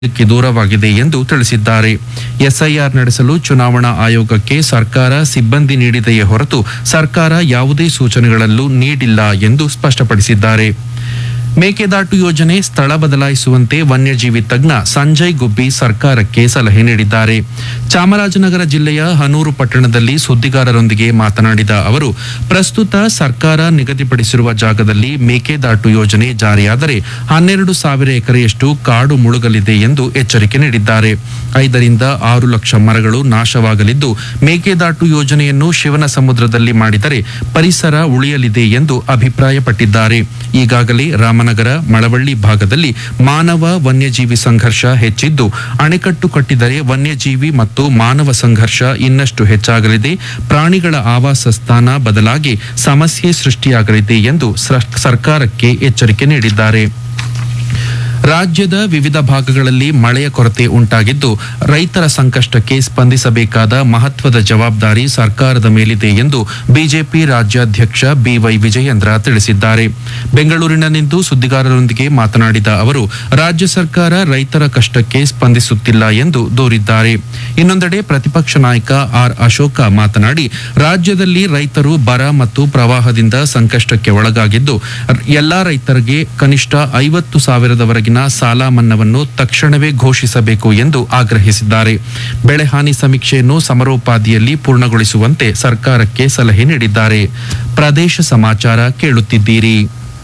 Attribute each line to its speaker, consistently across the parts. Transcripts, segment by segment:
Speaker 1: ಕ್ಕೆ ದೂರವಾಗಿದೆ ಎಂದು ತಿಳಿಸಿದ್ದಾರೆ ಎಸ್ಐಆರ್ ನಡೆಸಲು ಚುನಾವಣಾ ಆಯೋಗಕ್ಕೆ ಸರ್ಕಾರ ಸಿಬ್ಬಂದಿ ನೀಡಿದೆಯೇ ಹೊರತು ಸರ್ಕಾರ ಯಾವುದೇ ಸೂಚನೆಗಳಲ್ಲೂ ನೀಡಿಲ್ಲ ಎಂದು ಸ್ಪಷ್ಟಪಡಿಸಿದ್ದಾರೆ ಮೇಕೆದಾಟು ಯೋಜನೆ ಸ್ಥಳ ಬದಲಾಯಿಸುವಂತೆ ವನ್ಯಜೀವಿ ತಜ್ಞ ಸಂಜಯ್ ಗುಬ್ಬಿ ಸರ್ಕಾರಕ್ಕೆ ಸಲಹೆ ನೀಡಿದ್ದಾರೆ ಚಾಮರಾಜನಗರ ಜಿಲ್ಲೆಯ ಹನೂರು ಪಟ್ಟಣದಲ್ಲಿ ಸುದ್ದಿಗಾರರೊಂದಿಗೆ ಮಾತನಾಡಿದ ಅವರು ಪ್ರಸ್ತುತ ಸರ್ಕಾರ ನಿಗದಿಪಡಿಸಿರುವ ಜಾಗದಲ್ಲಿ ಮೇಕೆದಾಟು ಯೋಜನೆ ಜಾರಿಯಾದರೆ ಹನ್ನೆರಡು ಸಾವಿರ ಎಕರೆಯಷ್ಟು ಕಾಡು ಮುಳುಗಲಿದೆ ಎಂದು ಎಚ್ಚರಿಕೆ ನೀಡಿದ್ದಾರೆ ಐದರಿಂದ ಆರು ಲಕ್ಷ ಮರಗಳು ನಾಶವಾಗಲಿದ್ದು ಮೇಕೆದಾಟು ಯೋಜನೆಯನ್ನು ಶಿವನ ಸಮುದ್ರದಲ್ಲಿ ಮಾಡಿದರೆ ಪರಿಸರ ಉಳಿಯಲಿದೆ ಎಂದು ಅಭಿಪ್ರಾಯಪಟ್ಟಿದ್ದಾರೆ ಈಗಾಗಲೇ ರಾಮನಗರ ಮಳವಳ್ಳಿ ಭಾಗದಲ್ಲಿ ಮಾನವ ವನ್ಯಜೀವಿ ಸಂಘರ್ಷ ಹೆಚ್ಚಿದ್ದು ಅಣೆಕಟ್ಟು ಕಟ್ಟಿದರೆ ವನ್ಯಜೀವಿ ಮತ್ತು ಮಾನವ ಸಂಘರ್ಷ ಇನ್ನಷ್ಟು ಹೆಚ್ಚಾಗಲಿದೆ ಪ್ರಾಣಿಗಳ ಆವಾಸ ಸ್ಥಾನ ಬದಲಾಗಿ ಸಮಸ್ಯೆ ಸೃಷ್ಟಿಯಾಗಲಿದೆ ಎಂದು ಸ್ರ- ಸರ್ಕಾರಕ್ಕೆ ಎಚ್ಚರಿಕೆ ನೀಡಿದ್ದಾರೆ ರಾಜ್ಯದ ವಿವಿಧ ಭಾಗಗಳಲ್ಲಿ ಮಳೆಯ ಕೊರತೆ ಉಂಟಾಗಿದ್ದು ರೈತರ ಸಂಕಷ್ಟಕ್ಕೆ ಸ್ಪಂದಿಸಬೇಕಾದ ಮಹತ್ವದ ಜವಾಬ್ದಾರಿ ಸರ್ಕಾರದ ಮೇಲಿದೆ ಎಂದು ಬಿಜೆಪಿ ರಾಜ್ಯಾಧ್ಯಕ್ಷ ಬಿವೈ ವಿಜಯೇಂದ್ರ ತಿಳಿಸಿದ್ದಾರೆ ಬೆಂಗಳೂರಿನಲ್ಲಿಂದು ಸುದ್ದಿಗಾರರೊಂದಿಗೆ ಮಾತನಾಡಿದ ಅವರು ರಾಜ್ಯ ಸರ್ಕಾರ ರೈತರ ಕಷ್ಟಕ್ಕೆ ಸ್ಪಂದಿಸುತ್ತಿಲ್ಲ ಎಂದು ದೂರಿದ್ದಾರೆ ಇನ್ನೊಂದೆಡೆ ಪ್ರತಿಪಕ್ಷ ನಾಯಕ ಆರ್ ಅಶೋಕ ಮಾತನಾಡಿ ರಾಜ್ಯದಲ್ಲಿ ರೈತರು ಬರ ಮತ್ತು ಪ್ರವಾಹದಿಂದ ಸಂಕಷ್ಟಕ್ಕೆ ಒಳಗಾಗಿದ್ದು ರ್- ಎಲ್ಲಾ ರೈತರಿಗೆ ಕನಿಷ್ಠ ಐವತ್ತು ಸಾವಿರದವರೆಗಿನ ಸಾಲ ಮನ್ನಾವನ್ನು ತಕ್ಷಣವೇ ಘೋಷಿಸಬೇಕು ಎಂದು ಆಗ್ರಹಿಸಿದ್ದಾರೆ ಬೆಳೆ ಹಾನಿ ಸಮೀಕ್ಷೆಯನ್ನು ಸಮರೋಪಾದಿಯಲ್ಲಿ ಪೂರ್ಣಗೊಳಿಸುವಂತೆ ಸರ್ಕಾರಕ್ಕೆ ಸಲಹೆ ನೀಡಿದ್ದಾರೆ ಪ್ರದೇಶ ಸಮಾಚಾರ ಕೇಳುತ್ತಿದ್ದೀರಿ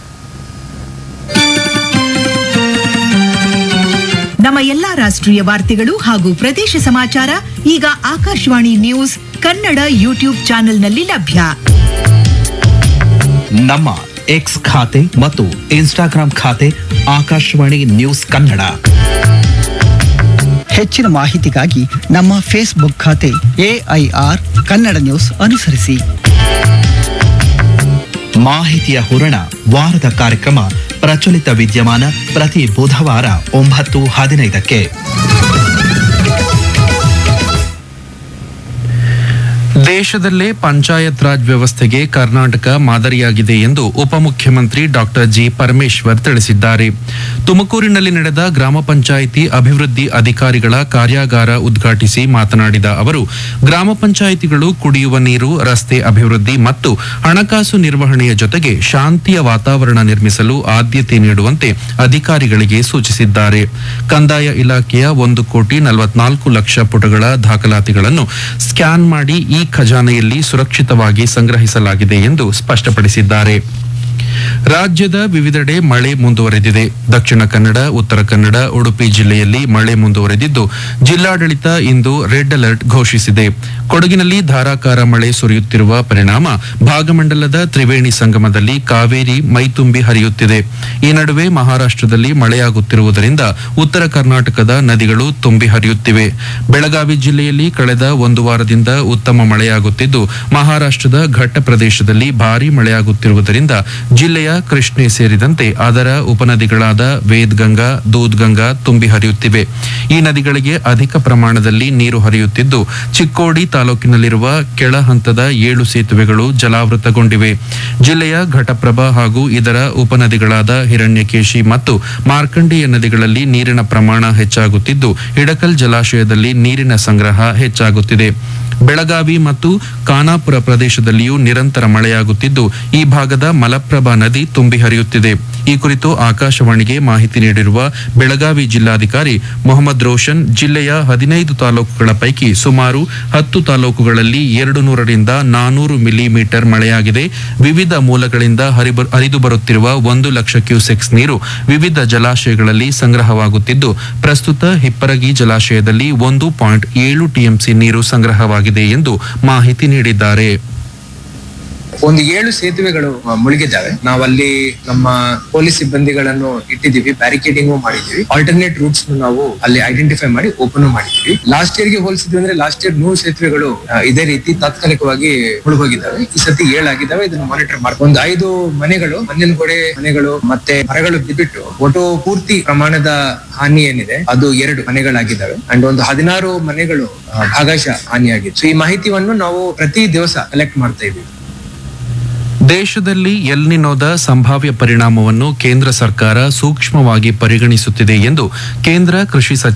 Speaker 2: ನಮ್ಮ ಎಲ್ಲಾ ರಾಷ್ಟ್ರೀಯ ವಾರ್ತೆಗಳು ಹಾಗೂ ಪ್ರದೇಶ ಸಮಾಚಾರ ಈಗ ಆಕಾಶವಾಣಿ ನ್ಯೂಸ್ ಕನ್ನಡ ಯೂಟ್ಯೂಬ್ ಚಾನೆಲ್ನಲ್ಲಿ ಲಭ್ಯ
Speaker 3: ನಮ್ಮ ಎಕ್ಸ್ ಖಾತೆ ಮತ್ತು ಇನ್ಸ್ಟಾಗ್ರಾಂ ಖಾತೆ ಆಕಾಶವಾಣಿ ನ್ಯೂಸ್ ಕನ್ನಡ
Speaker 4: ಹೆಚ್ಚಿನ ಮಾಹಿತಿಗಾಗಿ ನಮ್ಮ ಫೇಸ್ಬುಕ್ ಖಾತೆ ಎಐಆರ್ ಕನ್ನಡ ನ್ಯೂಸ್ ಅನುಸರಿಸಿ
Speaker 3: ಮಾಹಿತಿಯ ಹೂರಣ ವಾರದ ಕಾರ್ಯಕ್ರಮ ಪ್ರಚಲಿತ ವಿದ್ಯಮಾನ ಪ್ರತಿ ಬುಧವಾರ ಒಂಬತ್ತು ಹದಿನೈದಕ್ಕೆ
Speaker 1: ದೇಶದಲ್ಲೇ ಪಂಚಾಯತ್ ರಾಜ್ ವ್ಯವಸ್ಥೆಗೆ ಕರ್ನಾಟಕ ಮಾದರಿಯಾಗಿದೆ ಎಂದು ಉಪಮುಖ್ಯಮಂತ್ರಿ ಡಾಕ್ಟರ್ ಜಿ ಪರಮೇಶ್ವರ್ ತಿಳಿಸಿದ್ದಾರೆ ತುಮಕೂರಿನಲ್ಲಿ ನಡೆದ ಗ್ರಾಮ ಪಂಚಾಯಿತಿ ಅಭಿವೃದ್ಧಿ ಅಧಿಕಾರಿಗಳ ಕಾರ್ಯಾಗಾರ ಉದ್ಘಾಟಿಸಿ ಮಾತನಾಡಿದ ಅವರು ಗ್ರಾಮ ಪಂಚಾಯಿತಿಗಳು ಕುಡಿಯುವ ನೀರು ರಸ್ತೆ ಅಭಿವೃದ್ಧಿ ಮತ್ತು ಹಣಕಾಸು ನಿರ್ವಹಣೆಯ ಜೊತೆಗೆ ಶಾಂತಿಯ ವಾತಾವರಣ ನಿರ್ಮಿಸಲು ಆದ್ಯತೆ ನೀಡುವಂತೆ ಅಧಿಕಾರಿಗಳಿಗೆ ಸೂಚಿಸಿದ್ದಾರೆ ಕಂದಾಯ ಇಲಾಖೆಯ ಒಂದು ಕೋಟಿ ನಲವತ್ನಾಲ್ಕು ಲಕ್ಷ ಪುಟಗಳ ದಾಖಲಾತಿಗಳನ್ನು ಸ್ಕ್ಯಾನ್ ಮಾಡಿ ಈ ಖಜಾನೆಯಲ್ಲಿ ಸುರಕ್ಷಿತವಾಗಿ ಸಂಗ್ರಹಿಸಲಾಗಿದೆ ಎಂದು ಸ್ಪಷ್ಟಪಡಿಸಿದ್ದಾರೆ ರಾಜ್ಯದ ವಿವಿಧೆಡೆ ಮಳೆ ಮುಂದುವರೆದಿದೆ ದಕ್ಷಿಣ ಕನ್ನಡ ಉತ್ತರ ಕನ್ನಡ ಉಡುಪಿ ಜಿಲ್ಲೆಯಲ್ಲಿ ಮಳೆ ಮುಂದುವರೆದಿದ್ದು ಜಿಲ್ಲಾಡಳಿತ ಇಂದು ರೆಡ್ ಅಲರ್ಟ್ ಘೋಷಿಸಿದೆ ಕೊಡಗಿನಲ್ಲಿ ಧಾರಾಕಾರ ಮಳೆ ಸುರಿಯುತ್ತಿರುವ ಪರಿಣಾಮ ಭಾಗಮಂಡಲದ ತ್ರಿವೇಣಿ ಸಂಗಮದಲ್ಲಿ ಕಾವೇರಿ ಮೈತುಂಬಿ ಹರಿಯುತ್ತಿದೆ ಈ ನಡುವೆ ಮಹಾರಾಷ್ಟ್ರದಲ್ಲಿ ಮಳೆಯಾಗುತ್ತಿರುವುದರಿಂದ ಉತ್ತರ ಕರ್ನಾಟಕದ ನದಿಗಳು ತುಂಬಿ ಹರಿಯುತ್ತಿವೆ ಬೆಳಗಾವಿ ಜಿಲ್ಲೆಯಲ್ಲಿ ಕಳೆದ ಒಂದು ವಾರದಿಂದ ಉತ್ತಮ ಮಳೆಯಾಗುತ್ತಿದ್ದು ಮಹಾರಾಷ್ಟ್ರದ ಘಟ್ಟ ಪ್ರದೇಶದಲ್ಲಿ ಭಾರೀ ಮಳೆಯಾಗುತ್ತಿರುವುದರಿಂದ ಜಿಲ್ಲೆಯ ಕೃಷ್ಣೆ ಸೇರಿದಂತೆ ಅದರ ಉಪನದಿಗಳಾದ ವೇದ್ಗಂಗಾ ದೂದ್ಗಂಗಾ ತುಂಬಿ ಹರಿಯುತ್ತಿವೆ ಈ ನದಿಗಳಿಗೆ ಅಧಿಕ ಪ್ರಮಾಣದಲ್ಲಿ ನೀರು ಹರಿಯುತ್ತಿದ್ದು ಚಿಕ್ಕೋಡಿ ತಾಲೂಕಿನಲ್ಲಿರುವ ಕೆಳ ಹಂತದ ಏಳು ಸೇತುವೆಗಳು ಜಲಾವೃತಗೊಂಡಿವೆ ಜಿಲ್ಲೆಯ ಘಟಪ್ರಭಾ ಹಾಗೂ ಇದರ ಉಪನದಿಗಳಾದ ಹಿರಣ್ಯಕೇಶಿ ಮತ್ತು ಮಾರ್ಕಂಡೇಯ ನದಿಗಳಲ್ಲಿ ನೀರಿನ ಪ್ರಮಾಣ ಹೆಚ್ಚಾಗುತ್ತಿದ್ದು ಹಿಡಕಲ್ ಜಲಾಶಯದಲ್ಲಿ ನೀರಿನ ಸಂಗ್ರಹ ಹೆಚ್ಚಾಗುತ್ತಿದೆ ಬೆಳಗಾವಿ ಮತ್ತು ಖಾನಾಪುರ ಪ್ರದೇಶದಲ್ಲಿಯೂ ನಿರಂತರ ಮಳೆಯಾಗುತ್ತಿದ್ದು ಈ ಭಾಗದ ಮಲಪ್ರಭಾ ನದಿ ತುಂಬಿ ಹರಿಯುತ್ತಿದೆ ಈ ಕುರಿತು ಆಕಾಶವಾಣಿಗೆ ಮಾಹಿತಿ ನೀಡಿರುವ ಬೆಳಗಾವಿ ಜಿಲ್ಲಾಧಿಕಾರಿ ಮೊಹಮ್ಮದ್ ರೋಷನ್ ಜಿಲ್ಲೆಯ ಹದಿನೈದು ತಾಲೂಕುಗಳ ಪೈಕಿ ಸುಮಾರು ಹತ್ತು ತಾಲೂಕುಗಳಲ್ಲಿ ಎರಡು ನೂರರಿಂದ ನಾನೂರು ಮಿಲಿಮೀಟರ್ ಮಳೆಯಾಗಿದೆ ವಿವಿಧ ಮೂಲಗಳಿಂದ ಹರಿಬ- ಹರಿದು ಬರುತ್ತಿರುವ ಒಂದು ಲಕ್ಷ ಕ್ಯೂಸೆಕ್ಸ್ ನೀರು ವಿವಿಧ ಜಲಾಶಯಗಳಲ್ಲಿ ಸಂಗ್ರಹವಾಗುತ್ತಿದ್ದು ಪ್ರಸ್ತುತ ಹಿಪ್ಪರಗಿ ಜಲಾಶಯದಲ್ಲಿ ಒಂದು ಪಾಯಿಂಟ್ ಏಳು ಟಿಎಂಸಿ ನೀರು ಸಂಗ್ರಹವಾಗಿದೆ ಎಂದು ಮಾಹಿತಿ ನೀಡಿದ್ದಾರೆ
Speaker 5: ಒಂದು ಏಳು ಸೇತುವೆಗಳು ಆ, ಮುಳುಗಿದ್ದಾವೆ ನಾವಲ್ಲಿ ನಮ್ಮ ಪೊಲೀಸ್ ಸಿಬ್ಬಂದಿಗಳನ್ನು ಇಟ್ಟಿದ್ದೀವಿ ಬ್ಯಾರಿಕೇಡಿಂಗ್ ಮಾಡಿದೀವಿ ಆಲ್ಟರ್ನೇಟ್ ರೂಟ್ಸ್ ನಾವು ಅಲ್ಲಿ ಐಡೆಂಟಿಫೈ ಮಾಡಿ ಓಪನ್ ಮಾಡಿದೀವಿ ಲಾಸ್ಟ್ ಇಯರ್ ಗೆ ಹೋಲಿಸಿದ್ವಿ ಅಂದ್ರೆ ಲಾಸ್ಟ್ ಇಯರ್ ನೂರು ಸೇತುವೆಗಳು ಆ, ಇದೇ ರೀತಿ ತಾತ್ಕಾಲಿಕವಾಗಿ ಮುಳುಗೋಗಿದ್ದಾವೆ ಈ ಸತಿ ಏಳಾಗಿದ್ದಾವೆ ಇದನ್ನು ಮಾನಿಟರ್ ಮಾಡಿ ಒಂದು ಐದು ಮನೆಗಳು ಮಣ್ಣಿನ ಗೋಡೆ ಮನೆಗಳು ಮತ್ತೆ ಮರಗಳು ಬಿದ್ಬಿಟ್ಟು ಒಟ್ಟು ಪೂರ್ತಿ ಪ್ರಮಾಣದ ಹಾನಿ ಏನಿದೆ ಅದು ಎರಡು ಮನೆಗಳಾಗಿದ್ದಾವೆ ಅಂಡ್ ಒಂದು ಹದಿನಾರು ಮನೆಗಳು ಆ, ಭಾಗಶಃ ಹಾನಿಯಾಗಿದೆ ಸೊ ಈ ಮಾಹಿತಿಯನ್ನು ನಾವು ಪ್ರತಿ ದಿವಸ ಕಲೆಕ್ಟ್ ಮಾಡ್ತಾ ಇದ್ದೀವಿ
Speaker 1: ದೇಶದಲ್ಲಿ ಎಲ್ನಿನೋದ ಸಂಭಾವ್ಯ ಪರಿಣಾಮವನ್ನು ಕೇಂದ್ರ ಸರ್ಕಾರ ಸೂಕ್ಷ್ಮವಾಗಿ ಪರಿಗಣಿಸುತ್ತಿದೆ ಎಂದು ಕೇಂದ್ರ ಕೃಷಿ ಸಚಿವ